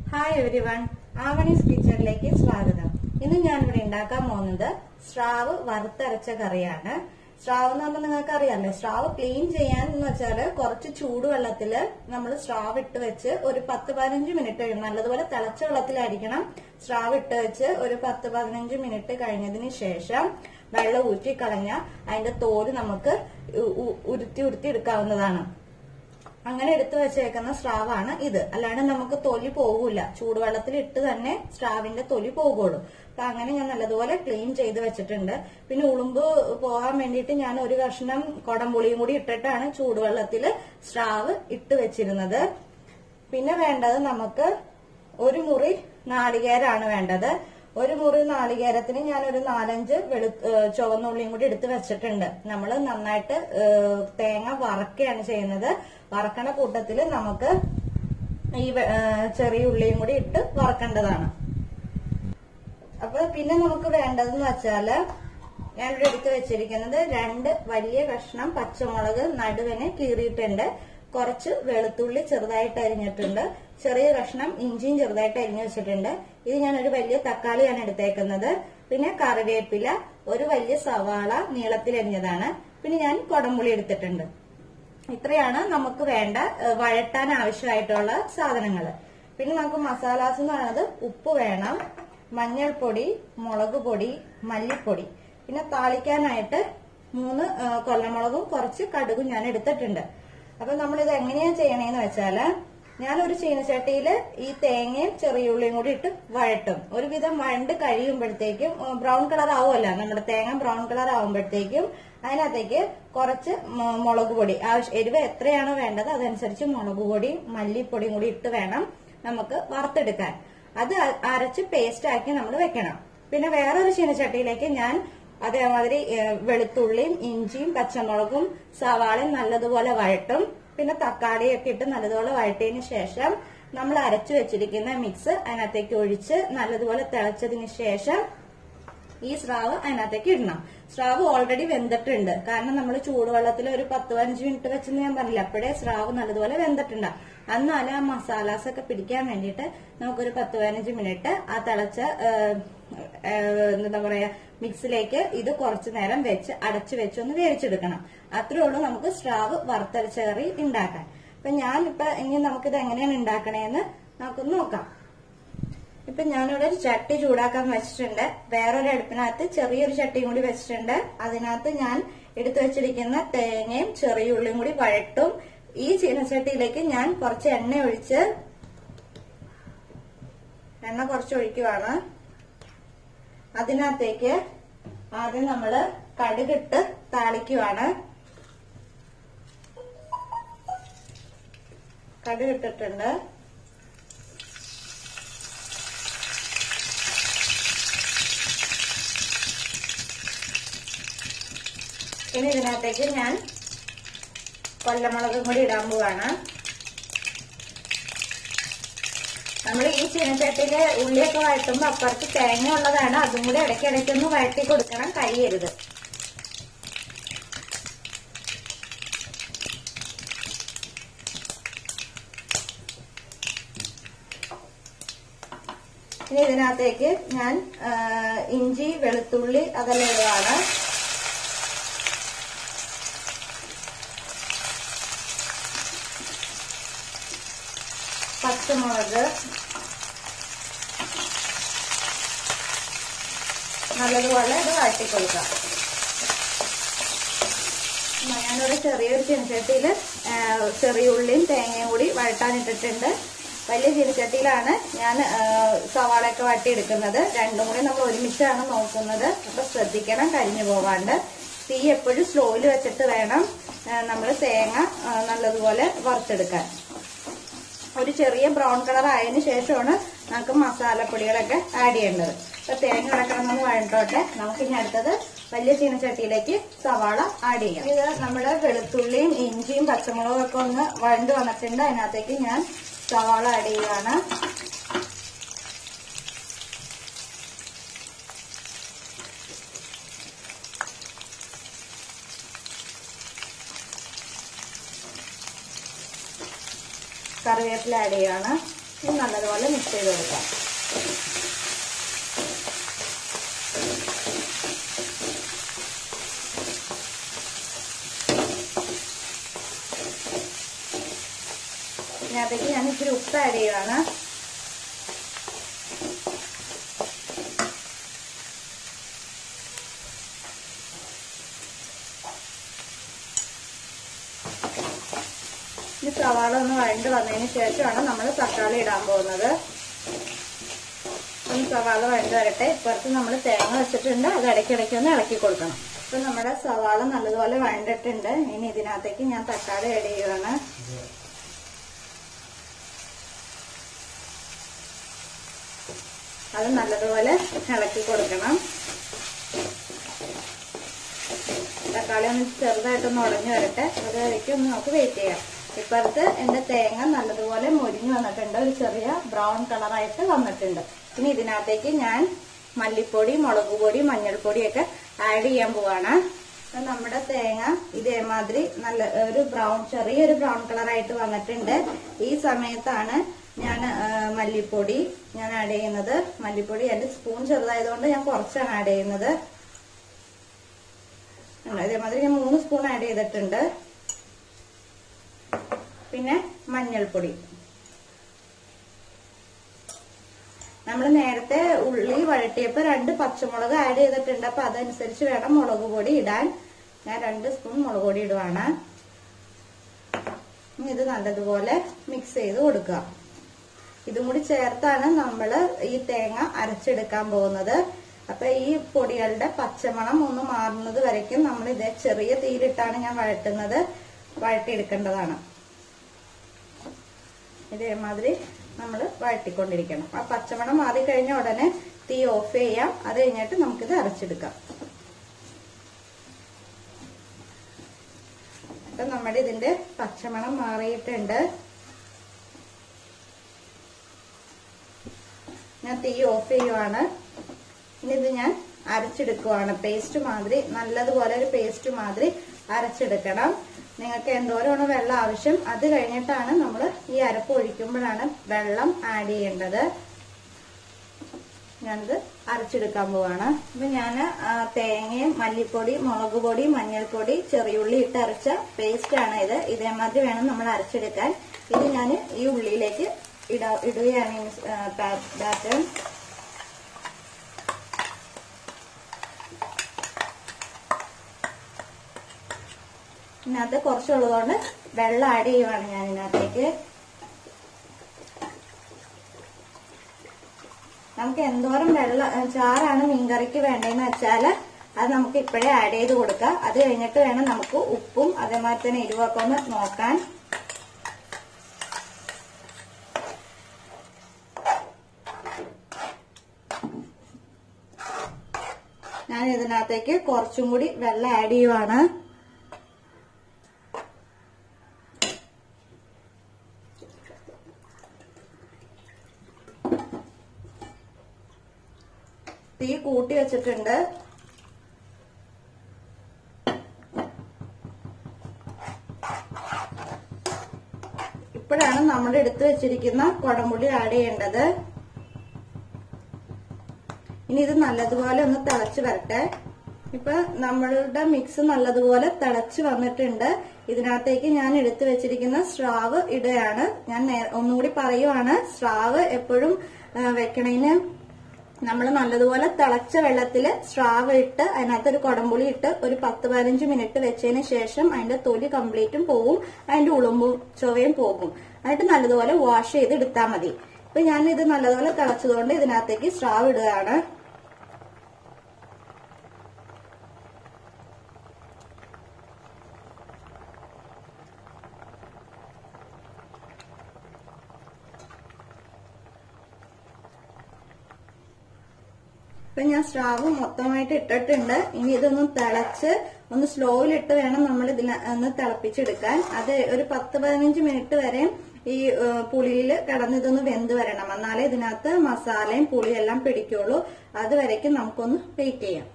Hi every one ആവണീസ് കിച്ചണിലേക്ക് സ്വാഗതം ഇന്ന് ഞാൻ ഇവിടെ ഉണ്ടാക്കാൻ പോകുന്നത് സ്രാവ് വറുത്തരച്ച കറിയാണ് സ്രാവ് എന്ന് പറഞ്ഞാൽ നിങ്ങൾക്ക് അറിയാമല്ലോ സ്രാവ് ക്ലീൻ ചെയ്യാൻ എന്ന് വെച്ചാൽ കുറച്ച് ചൂടുവെള്ളത്തില് നമ്മൾ സ്രാവ് ഇട്ട് വെച്ച് ഒരു പത്ത് പതിനഞ്ച് മിനിറ്റ് കഴിയും നല്ലതുപോലെ തിളച്ച വെള്ളത്തിലായിരിക്കണം സ്രാവ് ഇട്ട് വെച്ച് ഒരു പത്ത് പതിനഞ്ച് മിനിറ്റ് കഴിഞ്ഞതിന് ശേഷം വെള്ളം ഊറ്റി കളഞ്ഞ അതിന്റെ തോല് നമുക്ക് ഉ- ഉ- ഉരുത്തി ഉരുത്തി എടുക്കാവുന്നതാണ് അങ്ങനെ എടുത്തു വെച്ചേക്കുന്ന സ്രാവാണ് ഇത് അല്ലാണ്ട് നമുക്ക് തൊലി പോകൂല ചൂടുവെള്ളത്തിൽ ഇട്ട് തന്നെ സ്രാവിന്റെ തൊലി പോകുള്ളൂ അപ്പൊ അങ്ങനെ ഞാൻ നല്ലതുപോലെ ക്ലീൻ ചെയ്ത് വെച്ചിട്ടുണ്ട് പിന്നെ ഉളുമ്പ് പോകാൻ വേണ്ടിയിട്ട് ഞാൻ ഒരു കഷ്ണം കൊടംപുളിയും കൂടി ഇട്ടിട്ടാണ് ചൂടുവെള്ളത്തിൽ സ്രാവ് ഇട്ട് വെച്ചിരുന്നത് പിന്നെ വേണ്ടത് നമുക്ക് ഒരു മുറി നാളികേരാണ് വേണ്ടത് ഒരു മുറി നാളികേരത്തിന് ഞാൻ ഒരു നാലഞ്ച് വെളു ഏഹ് ചുവന്നുള്ളിയും കൂടി എടുത്ത് വെച്ചിട്ടുണ്ട് നമ്മൾ നന്നായിട്ട് ഏഹ് തേങ്ങ വറക്കുകയാണ് ചെയ്യുന്നത് വറക്കണ കൂട്ടത്തിൽ നമുക്ക് ഈ വെ- ഏഹ് ചെറിയ ഉള്ളിയും കൂടി ഇട്ട് വറക്കേണ്ടതാണ് അപ്പൊ പിന്നെ നമുക്ക് വേണ്ടതെന്ന് വെച്ചാല് ഞാനിവിടെ എടുത്ത് വെച്ചിരിക്കുന്നത് രണ്ട് വലിയ കഷ്ണം പച്ചമുളക് നടുവിന് കീറിയിട്ടുണ്ട് കുറച്ച് വെളുത്തുള്ളി ചെറുതായിട്ട് അരിഞ്ഞിട്ടുണ്ട് ചെറിയ കഷ്ണം ഇഞ്ചിയും ചെറുതായിട്ട് അരിഞ്ഞു വെച്ചിട്ടുണ്ട് ഇത് ഞാൻ ഒരു വലിയ തക്കാളിയാണ് എടുത്തേക്കുന്നത് പിന്നെ കറിവേപ്പില ഒരു വലിയ സവാള നീളത്തിൽ അരിഞ്ഞതാണ് പിന്നെ ഞാൻ കൊടംപുളി എടുത്തിട്ടുണ്ട് ഇത്രയാണ് നമുക്ക് വേണ്ട ഏഹ്, വഴട്ടാൻ ആവശ്യമായിട്ടുള്ള സാധനങ്ങൾ പിന്നെ നമുക്ക് മസാലാസ് എന്ന് പറയുന്നത് ഉപ്പ് വേണം മഞ്ഞൾപ്പൊടി മുളക് പൊടി മല്ലിപ്പൊടി പിന്നെ താളിക്കാനായിട്ട് മൂന്ന് ഏഹ്, കൊല്ലമുളകും കുറച്ച് കടുകും ഞാൻ എടുത്തിട്ടുണ്ട് അപ്പൊ നമ്മൾ ഇത് എങ്ങനെയാ ചെയ്യണേന്ന് വെച്ചാല് ഞാനൊരു ചീനച്ചട്ടിയിൽ ഈ തേങ്ങയും ചെറിയുള്ളിയും കൂടി ഇട്ട് വഴട്ടും ഒരുവിധം വഴണ്ട് കഴിയുമ്പോഴത്തേക്കും ബ്രൗൺ കളർ ആവുമല്ല നമ്മുടെ തേങ്ങ ബ്രൗൺ കളർ ആവുമ്പോഴത്തേക്കും അതിനകത്തേക്ക് കുറച്ച് മു- മുളക് പൊടി ആവശ്യം എരിവ് എത്രയാണോ വേണ്ടത് അതനുസരിച്ച് മുളക് പൊടി മല്ലിപ്പൊടിയും കൂടി ഇട്ട് വേണം നമുക്ക് വറുത്തെടുക്കാൻ അത് അ- അരച്ച് പേസ്റ്റ് ആക്കി നമ്മൾ വെക്കണം പിന്നെ വേറൊരു ചീനച്ചട്ടിയിലേക്ക് ഞാൻ അതേമാതിരി ഏഹ്, വെളുത്തുള്ളിയും ഇഞ്ചിയും പച്ചമുളകും സവാളയും നല്ലതുപോലെ വഴട്ടും പിന്നെ തക്കാളിയൊക്കെ ഇട്ട് നല്ലതുപോലെ വഴട്ടിയതിന് ശേഷം നമ്മൾ അരച്ചു വെച്ചിരിക്കുന്ന മിക്സ് അതിനകത്തേക്ക് ഒഴിച്ച് നല്ലതുപോലെ തിളച്ചതിന് ശേഷം ഈ സ്രാവ് അതിനകത്തേക്ക് ഇടണം സ്രാവ് ഓൾറെഡി വെന്തിട്ടുണ്ട് കാരണം നമ്മൾ ചൂടുവെള്ളത്തിൽ ഒരു പത്ത് പതിനഞ്ച് മിനിറ്റ് വെച്ചെന്ന് ഞാൻ പറഞ്ഞില്ല അപ്പോഴേ സ്രാവ് നല്ലതുപോലെ വെന്തിട്ടുണ്ട് എന്നാലും ആ മസാലാസ് ഒക്കെ പിടിക്കാൻ വേണ്ടിയിട്ട് നമുക്കൊരു പത്ത് പതിനഞ്ച് മിനിറ്റ് ആ തിളച്ച ഏഹ്, ഏഹ്, എന്താ പറയാ മിക്സിലേക്ക് ഇത് കുറച്ചു നേരം വെച്ച് അടച്ചു വെച്ച് ഒന്ന് വേവിച്ചെടുക്കണം അത്രേ ഉള്ളൂ നമുക്ക് സ്രാവ് വറുത്തരച്ച കറി ഉണ്ടാക്കാൻ അപ്പൊ ഞാനിപ്പോ ഇനി നമുക്കിത് എങ്ങനെയാണ് ഉണ്ടാക്കണേന്ന് നമുക്കൊന്ന് നോക്കാം ഇപ്പൊ ഞാനിവിടെ ഒരു ചട്ടി ചൂടാക്കാൻ വെച്ചിട്ടുണ്ട് വേറൊരു അടുപ്പിനകത്ത് ചെറിയൊരു ചട്ടിയും കൂടി വെച്ചിട്ടുണ്ട് അതിനകത്ത് ഞാൻ എടുത്തു വെച്ചിരിക്കുന്ന തേങ്ങയും ചെറിയ ഉള്ളിയും കൂടി വഴട്ടും ഈ ചീനച്ചട്ടിയിലേക്ക് ഞാൻ കുറച്ച് എണ്ണ ഒഴിച്ച് എണ്ണ കുറച്ച് ഒഴിക്കുവാണ് അതിനകത്തേക്ക് ആദ്യം നമ്മള് കടുകിട്ട് താളിക്കുവാണ് കടുകിട്ടിട്ടുണ്ട് ഇനി ഇതിനകത്തേക്ക് ഞാൻ കൊല്ലമുളകും കൂടി ഇടാൻ പോവാണ് നമ്മൾ ഈ ചീനച്ചട്ടിയില് ഉള്ളിയൊക്കെ വഴറ്റുമ്പോ അപ്പുറത്ത് തേങ്ങ ഉള്ളതാണ് അതും കൂടി ഇടയ്ക്കിടയ്ക്ക് ഒന്ന് വഴറ്റി കൊടുക്കണം കരിയരുത് ഇനി ഇതിനകത്തേക്ക് ഞാൻ ആ, ഇഞ്ചി വെളുത്തുള്ളി അതെല്ലാം ഇടുവാണ് പച്ചമുളക് നല്ലതുപോലെ ഇത് വഴറ്റി കൊടുക്കാം ഞാനൊരു ചെറിയൊരു ചീനച്ചട്ടിയിൽ ചെറിയ ഉള്ളിയും തേങ്ങയും കൂടി വഴട്ടാനിട്ടിട്ടുണ്ട് വലിയ ചീനച്ചട്ടിയിലാണ് ഞാൻ ആ, സവാളയൊക്കെ വഴട്ടിയെടുക്കുന്നത് രണ്ടും കൂടി നമ്മൾ ഒരുമിച്ചാണ് നോക്കുന്നത് അപ്പൊ ശ്രദ്ധിക്കണം കരിഞ്ഞു പോവാണ്ട് തീ എപ്പോഴും സ്ലോയിൽ വെച്ചിട്ട് വേണം നമ്മൾ തേങ്ങ ആ, നല്ലതുപോലെ വറുത്തെടുക്കാൻ ഒരു ചെറിയ ബ്രൗൺ കളർ ആയതിനു ശേഷമാണ് നമുക്ക് മസാലപ്പൊടികളൊക്കെ ആഡ് ചെയ്യേണ്ടത് അപ്പൊ തേങ്ങ അടക്കണമെന്ന് വഴട്ടോട്ടെ നമുക്ക് ഇനി അടുത്തത് വലിയ ചീനച്ചട്ടിയിലേക്ക് സവാള ആഡ് ചെയ്യാം ഇത് നമ്മുടെ വെളുത്തുള്ളിയും ഇഞ്ചിയും പച്ചമുളകും ഒക്കെ ഒന്ന് വഴണ്ട് വന്നിട്ടുണ്ട് അതിനകത്തേക്ക് ഞാൻ സവാള ആഡ് ചെയ്യുകയാണ് കറിവേപ്പില ആഡ് ചെയ്യുകയാണ് ഇത് നല്ലതുപോലെ മിക്സ് ചെയ്ത് കൊടുക്കാം ഇതിനകത്തേക്ക് ഞാൻ ഇച്ചിരി ഉപ്പ് ആഡ് ചെയ്യുവാണ് ഈ സവാള ഒന്ന് വഴണ്ട് വന്നതിന് ശേഷമാണ് നമ്മൾ തക്കാളി ഇടാൻ പോകുന്നത് ഒന്ന് സവാള വഴണ്ട് വരട്ടെ ഇപ്പുറത്ത് നമ്മൾ തേങ്ങ വെച്ചിട്ടുണ്ട് അത് ഇടയ്ക്കിടയ്ക്ക് ഒന്ന് ഇളക്കി കൊടുക്കണം ഇപ്പൊ നമ്മുടെ സവാള നല്ലതുപോലെ വഴണ്ടിട്ടുണ്ട് ഇനി ഇതിനകത്തേക്ക് ഞാൻ തക്കാളി ആഡ് ചെയ്യുകയാണ് അത് നല്ലതുപോലെ ഇളക്കി കൊടുക്കണം തക്കാളി ഒന്ന് ചെറുതായിട്ടൊന്ന് ഉടഞ്ഞു വരട്ടെ അത് വരയ്ക്കും ഒന്ന് നമുക്ക് വെയിറ്റ് ചെയ്യാം ഇപ്പുറത്ത് എന്റെ തേങ്ങ നല്ലതുപോലെ മൊരിഞ്ഞു വന്നിട്ടുണ്ട് ഒരു ചെറിയ ബ്രൗൺ കളറായിട്ട് വന്നിട്ടുണ്ട് ഇനി ഇതിനകത്തേക്ക് ഞാൻ മല്ലിപ്പൊടി മുളക് പൊടി മഞ്ഞൾപ്പൊടിയൊക്കെ ആഡ് ചെയ്യാൻ പോവാണ് അപ്പൊ നമ്മുടെ തേങ്ങ ഇതേമാതിരി നല്ല ഒരു ബ്രൗൺ ചെറിയൊരു ബ്രൗൺ കളറായിട്ട് വന്നിട്ടുണ്ട് ഈ സമയത്താണ് ഞാൻ മല്ലിപ്പൊടി ഞാൻ ആഡ് ചെയ്യുന്നത് മല്ലിപ്പൊടി എന്റെ സ്പൂൺ ചെറുതായതുകൊണ്ട് ഞാൻ കുറച്ചാണ് ആഡ് ചെയ്യുന്നത് ഉണ്ട്. ഇതേമാതിരി ഞാൻ മൂന്ന് സ്പൂൺ ആഡ് ചെയ്തിട്ടുണ്ട് പിന്നെ മഞ്ഞൾപ്പൊടി നമ്മൾ നേരത്തെ ഉള്ളി വഴട്ടിയപ്പോ രണ്ട് പച്ചമുളക് ആഡ് ചെയ്തിട്ടുണ്ട് അപ്പൊ അതനുസരിച്ച് വേണം മുളക് പൊടി ഇടാൻ ഞാൻ രണ്ട് സ്പൂൺ മുളക് പൊടി ഇടുവാണ് ഇനി ഇത് നല്ലതുപോലെ മിക്സ് ചെയ്ത് കൊടുക്കുക ഇതും കൂടി ചേർത്താണ് നമ്മൾ ഈ തേങ്ങ അരച്ചെടുക്കാൻ പോകുന്നത് അപ്പൊ ഈ പൊടികളുടെ പച്ചമണം ഒന്ന് മാറുന്നത് വരയ്ക്കും നമ്മൾ ഇത് ചെറിയ തീയിലിട്ടാണ് ഞാൻ വഴട്ടുന്നത് വഴട്ടിയെടുക്കേണ്ടതാണ് ഇതേമാതിരി നമ്മൾ വഴട്ടിക്കൊണ്ടിരിക്കണം ആ പച്ചമണം മാറി കഴിഞ്ഞ ഉടനെ തീ ഓഫ് ചെയ്യാം അത് കഴിഞ്ഞിട്ട് നമുക്കിത് അരച്ചെടുക്കാം അപ്പൊ നമ്മുടെ ഇതിന്റെ പച്ചമണം മാറിയിട്ടുണ്ട് ഞാൻ തീ ഓഫ് ചെയ്യുവാണ് ഇനി ഇത് ഞാൻ അരച്ചെടുക്കുവാണ് പേസ്റ്റ് മാതിരി നല്ലതുപോലെ ഒരു പേസ്റ്റ് മാതിരി അരച്ചെടുക്കണം നിങ്ങൾക്ക് എന്തോരമാണ് വെള്ളം ആവശ്യം അത് കഴിഞ്ഞിട്ടാണ് നമ്മൾ ഈ അരപ്പ് ഒഴിക്കുമ്പോഴാണ് വെള്ളം ആഡ് ചെയ്യേണ്ടത് ഞാനിത് അരച്ചെടുക്കാൻ പോവാണ് അപ്പൊ ഞാൻ തേങ്ങയും മല്ലിപ്പൊടി മുളക് പൊടി മഞ്ഞൾപ്പൊടി ചെറിയുള്ളി ഇട്ട് അരച്ച പേസ്റ്റ് ആണ് ഇത് ഇതേമാതിരി വേണം നമ്മൾ അരച്ചെടുക്കാൻ ഇത് ഞാൻ ഈ ഉള്ളിയിലേക്ക് ഇട ഇടുകയാണ് ഈ മിസ്- ആ, പാ- ബാറ്റർ ഇതിനകത്ത് കുറച്ചുള്ളതുകൊണ്ട് വെള്ളം ആഡ് ചെയ്യുവാണ് ഞാൻ ഇതിനകത്തേക്ക് നമുക്ക് എന്തോരം വെള്ളം ഏ, ചാറാണ് മീൻകറിക്ക് വേണ്ടതെന്ന് വെച്ചാല് അത് നമുക്ക് ഇപ്പോഴേ ആഡ് ചെയ്ത് കൊടുക്കാം അത് കഴിഞ്ഞിട്ട് വേണം നമുക്ക് ഉപ്പും അതേമാതിരി തന്നെ എരിവൊക്കെ ഒന്ന് നോക്കാൻ ഞാൻ ഇതിനകത്തേക്ക് കുറച്ചും കൂടി വെള്ളം ആഡ് ചെയ്യുവാണ് തീ കൂട്ടി വെച്ചിട്ടുണ്ട് ഇപ്പോഴാണ് നമ്മൾ എടുത്തു വെച്ചിരിക്കുന്ന കുടംപുളി ആഡ് ചെയ്യേണ്ടത് ഇനി ഇത് നല്ലതുപോലെ ഒന്ന് തിളച്ച് വരട്ടെ ഇപ്പൊ നമ്മളുടെ മിക്സ് നല്ലതുപോലെ തിളച്ച് വന്നിട്ടുണ്ട് ഇതിനകത്തേക്ക് ഞാൻ എടുത്തു വെച്ചിരിക്കുന്ന സ്രാവ് ഇടുകയാണ് ഞാൻ നേ- ഒന്നുകൂടി പറയുവാണ് സ്രാവ് എപ്പോഴും ആ, വെക്കണേന് നമ്മൾ നല്ലതുപോലെ തിളച്ച വെള്ളത്തില് സ്രാവ് ഇട്ട് അതിനകത്ത് ഒരു കുടംപുളി ഇട്ട് ഒരു പത്ത് പതിനഞ്ച് മിനിറ്റ് വെച്ചതിന് ശേഷം അതിന്റെ തൊലി കംപ്ലീറ്റും പോവും അതിന്റെ ഉളുമ്പും ചൊവയും പോകും എന്നിട്ട് നല്ലതുപോലെ വാഷ് ചെയ്ത് എടുത്താൽ മതി ഇപ്പൊ ഞാൻ ഇത് നല്ലതുപോലെ തിളച്ചതുകൊണ്ട് ഇതിനകത്തേക്ക് സ്രാവ് ഇടുകയാണ് ഇപ്പൊ ഞാൻ സ്രാവ് മൊത്തമായിട്ട് ഇട്ടിട്ടുണ്ട് ഇനി ഇതൊന്ന് തിളച്ച് ഒന്ന് സ്ലോയിലിട്ട് വേണം നമ്മൾ ഇതിൽ ഒന്ന് തിളപ്പിച്ചെടുക്കാൻ അത് ഒരു പത്ത് പതിനഞ്ച് മിനിറ്റ് വരെ ഈ പുളിയിൽ കിടന്ന് ഇതൊന്ന് വെന്ത് വരണം എന്നാലേ ഇതിനകത്ത് മസാലയും പുളിയും എല്ലാം പിടിക്കുള്ളൂ അതുവരേക്കും നമുക്കൊന്ന് വെയിറ്റ് ചെയ്യാം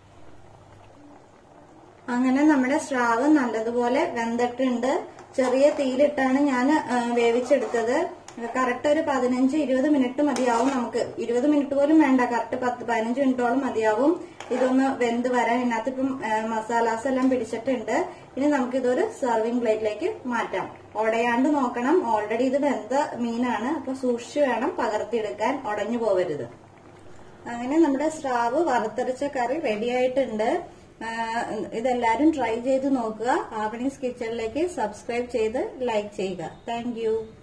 അങ്ങനെ നമ്മുടെ സ്രാവ് നല്ലതുപോലെ വെന്തിട്ടുണ്ട് ചെറിയ തീയിലിട്ടാണ് ഞാൻ വേവിച്ചെടുത്തത് കറക്റ്റ് ഒരു പതിനഞ്ച് ഇരുപത് മിനിറ്റ് മതിയാവും നമുക്ക് ഇരുപത് മിനിറ്റ് പോലും വേണ്ട കറക്റ്റ് പത്ത് പതിനഞ്ച് മിനിറ്റോളം മതിയാവും ഇതൊന്ന് വെന്ത് വരാൻ ഇതിനകത്ത് ഇപ്പം മസാലാസ് എല്ലാം പിടിച്ചിട്ടുണ്ട് ഇനി നമുക്ക് ഇതൊരു സെർവിങ് പ്ലേറ്റിലേക്ക് മാറ്റാം ഉടയാണ്ട് നോക്കണം ഓൾറെഡി ഇത് വെന്ത മീനാണ് അപ്പൊ സൂക്ഷിച്ചു വേണം പകർത്തിയെടുക്കാൻ ഉടഞ്ഞു പോവരുത് അങ്ങനെ നമ്മുടെ സ്രാവ് വറുത്തരച്ച കറി റെഡി ആയിട്ടുണ്ട് ആ, ഇതെല്ലാരും ട്രൈ ചെയ്ത് നോക്കുക ആവണീസ് കിച്ചണിലേക്ക് സബ്സ്ക്രൈബ് ചെയ്ത് ലൈക്ക് ചെയ്യുക താങ്ക്